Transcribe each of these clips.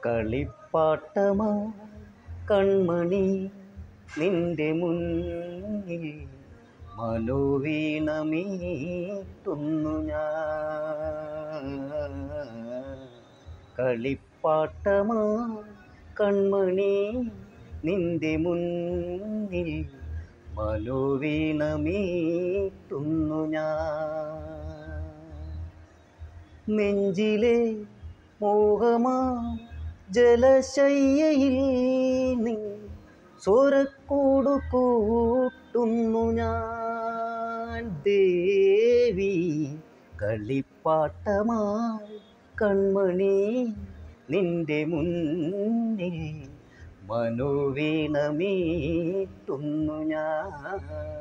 കളിപ്പാട്ടമാ കൺമണി നിന്റെ മുന്നിൽ മനോവീണമീട്ടുന്നു ഞാൻ കളിപ്പാട്ടമാ കൺമണി നിന്റെ മുന്നിൽ മനോവീണമീട്ടുന്നു ഞാൻ നെഞ്ചിലെ മോഹമാ ജലശയ്യയിൽ നീ സ്വരക്കൂടു കൂട്ടുന്നു ഞാൻ ദേവി കളിപ്പാട്ടമായി കൺമണി നിന്റെ മുന്നിൽ മനോവീണമീട്ടുന്നു ഞാൻ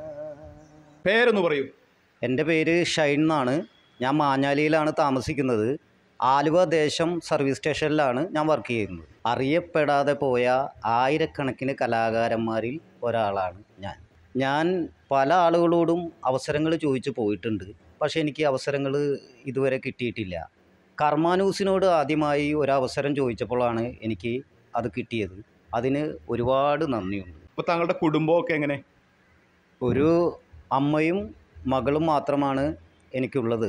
പേരൊന്ന് പറയൂ എൻ്റെ പേര് ഷൈൻ എന്നാണ് ഞാൻ മാഞ്ഞാലിയിലാണ് താമസിക്കുന്നത് ആലുവ ദേശം സർവീസ് സ്റ്റേഷനിലാണ് ഞാൻ വർക്ക് ചെയ്യുന്നത് അറിയപ്പെടാതെ പോയ ആയിരക്കണക്കിന് കലാകാരന്മാരിൽ ഒരാളാണ് ഞാൻ ഞാൻ പല ആളുകളോടും അവസരങ്ങൾ ചോദിച്ചു പോയിട്ടുണ്ട് പക്ഷേ എനിക്ക് അവസരങ്ങൾ ഇതുവരെ കിട്ടിയിട്ടില്ല കർമാനൂസിനോട് ആദ്യമായി ഒരു അവസരം ചോദിച്ചപ്പോഴാണ് എനിക്ക് അത് കിട്ടിയത് അതിന് ഒരുപാട് നന്ദിയുണ്ട് അപ്പോൾ താങ്കളുടെ കുടുംബമൊക്കെ എങ്ങനെ ഒരു അമ്മയും മകളും മാത്രമാണ് എനിക്കുള്ളത്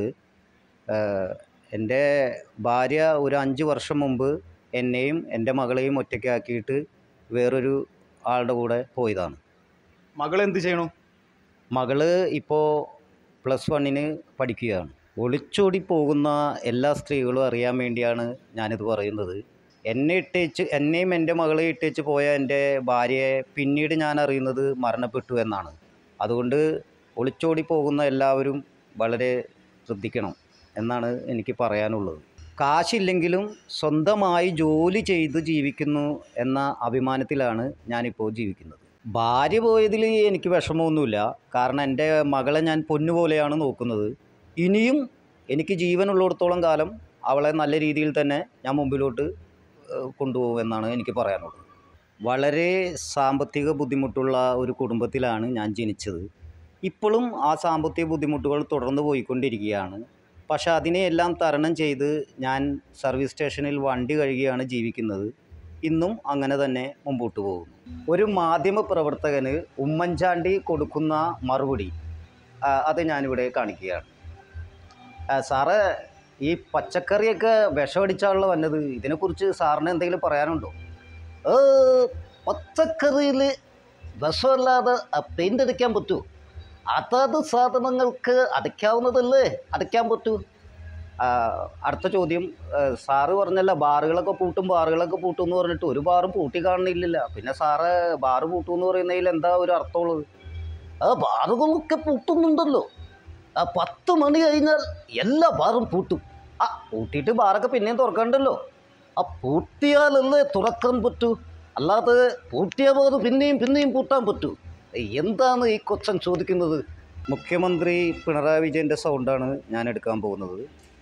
ഏഹ് എൻ്റെ ഭാര്യ ഒരു അഞ്ച് വർഷം മുമ്പ് എന്നെയും എൻ്റെ മകളെയും ഒറ്റയ്ക്കാക്കിയിട്ട് വേറൊരു ആളുടെ കൂടെ പോയതാണ് മകൾ എന്ത് ചെയ്യണു മകള് ഇപ്പോൾ പ്ലസ് വണ്ണിന് പഠിക്കുകയാണ് ഒളിച്ചോടി പോകുന്ന എല്ലാ സ്ത്രീകളും അറിയാൻ വേണ്ടിയാണ് ഞാനിത് പറയുന്നത് എന്നെ ഇട്ടേച്ച് എന്നെയും എൻ്റെ മകളെ ഇട്ടേച്ച് പോയ എൻ്റെ ഭാര്യയെ പിന്നീട് ഞാൻ അറിയുന്നത് മരണപ്പെട്ടു എന്നാണ് അതുകൊണ്ട് ഒളിച്ചോടി പോകുന്ന എല്ലാവരും വളരെ ശ്രദ്ധിക്കണം എന്നാണ് എനിക്ക് പറയാനുള്ളത് കാശില്ലെങ്കിലും സ്വന്തമായി ജോലി ചെയ്ത് ജീവിക്കുന്നു എന്ന അഭിമാനത്തിലാണ് ഞാനിപ്പോൾ ജീവിക്കുന്നത് ഭാര്യ പോയതിൽ എനിക്ക് വിഷമമൊന്നുമില്ല കാരണം എൻ്റെ മകളെ ഞാൻ പൊന്നുപോലെയാണ് നോക്കുന്നത് ഇനിയും എനിക്ക് ജീവനുള്ളിടത്തോളം കാലം അവളെ നല്ല രീതിയിൽ തന്നെ ഞാൻ മുമ്പിലോട്ട് ഏഹ്, കൊണ്ടുപോകുമെന്നാണ് എനിക്ക് പറയാനുള്ളത് വളരെ സാമ്പത്തിക ബുദ്ധിമുട്ടുള്ള ഒരു കുടുംബത്തിലാണ് ഞാൻ ജനിച്ചത് ഇപ്പോഴും ആ സാമ്പത്തിക ബുദ്ധിമുട്ടുകൾ തുടർന്ന് പോയിക്കൊണ്ടിരിക്കുകയാണ് പക്ഷെ അതിനെയെല്ലാം തരണം ചെയ്ത് ഞാൻ സർവീസ് സ്റ്റേഷനിൽ വണ്ടി കഴുകിയാണ് ജീവിക്കുന്നത് ഇന്നും അങ്ങനെ തന്നെ മുമ്പോട്ട് പോകുന്നു ഒരു മാധ്യമ പ്രവർത്തകന് ഉമ്മൻചാണ്ടി കൊടുക്കുന്ന മറുപടി ആ, അത് ഞാനിവിടെ കാണിക്കുകയാണ് ആ, സാറ് ഈ പച്ചക്കറിയൊക്കെ വിഷമടിച്ചാണല്ലോ വന്നത് ഇതിനെക്കുറിച്ച് സാറിന് എന്തെങ്കിലും പറയാനുണ്ടോ ഏ, പച്ചക്കറിയിൽ വിഷമല്ലാതെ പെയിൻ്റ് അടിക്കാൻ പറ്റുമോ അതാത് സാധനങ്ങൾക്ക് അടയ്ക്കാവുന്നതല്ലേ അടയ്ക്കാൻ പറ്റൂ ആ, അടുത്ത ചോദ്യം ഏ, സാറ് പറഞ്ഞല്ല ബാറുകളൊക്കെ പൂട്ടും ബാറുകളൊക്കെ പൂട്ടും എന്ന് പറഞ്ഞിട്ട് ഒരു ബാറും പൂട്ടി കാണുന്നില്ല പിന്നെ സാറ് ബാറ് പൂട്ടും എന്ന് പറയുന്നതിൽ എന്താ ഒരു അർത്ഥമുള്ളത് ആ ബാറുകളൊക്കെ പൂട്ടുന്നുണ്ടല്ലോ ആ പത്ത് മണി കഴിഞ്ഞാൽ എല്ലാ ബാറും പൂട്ടും ആ പൂട്ടിയിട്ട് ബാറൊക്കെ പിന്നെയും തുറക്കണ്ടല്ലോ ആ പൂട്ടിയാലല്ലേ തുറക്കാൻ പറ്റൂ അല്ലാതെ പൂട്ടിയ ബാർ പിന്നെയും പിന്നെയും പൂട്ടാൻ പറ്റൂ എന്താണ് ഈ കൊച്ചൻ ചോദിക്കുന്നത് മുഖ്യമന്ത്രി പിണറായി വിജയൻ്റെ സൗണ്ടാണ് ഞാൻ എടുക്കാൻ പോകുന്നത്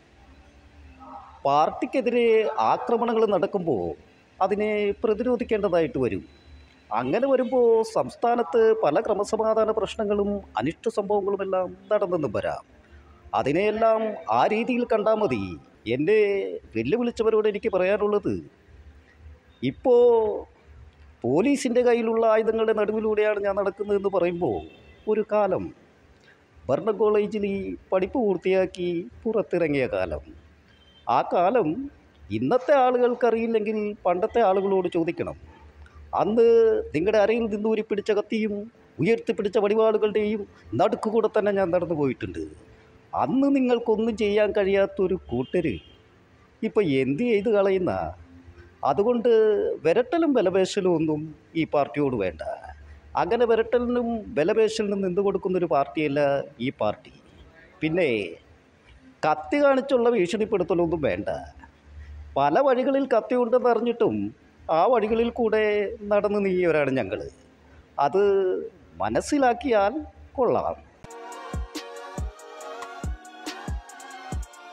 പാർട്ടിക്കെതിരെ ആക്രമണങ്ങൾ നടക്കുമ്പോൾ അതിനെ പ്രതിരോധിക്കേണ്ടതായിട്ട് വരും അങ്ങനെ വരുമ്പോൾ സംസ്ഥാനത്ത് പല ക്രമസമാധാന പ്രശ്നങ്ങളും അനിഷ്ട സംഭവങ്ങളുമെല്ലാം നടന്നെന്നും വരാം അതിനെയെല്ലാം ആ രീതിയിൽ കണ്ടാൽ മതി എന്നെ വെല്ലുവിളിച്ചവരോട് എനിക്ക് പറയാനുള്ളത് ഇപ്പോൾ പോലീസിൻ്റെ കയ്യിലുള്ള ആയുധങ്ങളുടെ നടുവിലൂടെയാണ് ഞാൻ നടക്കുന്നതെന്ന് പറയുമ്പോൾ ഒരു കാലം ഭരണ കോളേജിൽ ഈ പഠിപ്പ് പൂർത്തിയാക്കി പുറത്തിറങ്ങിയ കാലം ആ കാലം ഇന്നത്തെ ആളുകൾക്കറിയില്ലെങ്കിൽ പണ്ടത്തെ ആളുകളോട് ചോദിക്കണം അന്ന് നിങ്ങളുടെ അരയിൽ നിന്ന് ഊരിപ്പിടിച്ച കത്തിയും ഉയർത്തിപ്പിടിച്ച വടിവാളുകളുടെയും നടുക്കുകൂടെ തന്നെ ഞാൻ നടന്നു പോയിട്ടുണ്ട് അന്ന് നിങ്ങൾക്കൊന്നും ചെയ്യാൻ കഴിയാത്തൊരു കൂട്ടര് ഇപ്പം എന്ത് ചെയ്ത് കളയുന്ന അതുകൊണ്ട് വിരട്ടലും ബലപേശലും ഒന്നും ഈ പാർട്ടിയോട് വേണ്ട അങ്ങനെ വിരട്ടലിനും ബലപേശലിനും നിന്ന് കൊടുക്കുന്നൊരു പാർട്ടിയല്ല ഈ പാർട്ടി പിന്നെ കത്തി കാണിച്ചുള്ള ഭീഷണിപ്പെടുത്തലൊന്നും വേണ്ട പല വഴികളിൽ കത്തി ഉണ്ടെന്ന് അറിഞ്ഞിട്ടും ആ വഴികളിൽ കൂടെ നടന്നു നീങ്ങിയവരാണ് ഞങ്ങൾ അത് മനസ്സിലാക്കിയാൽ കൊള്ളാം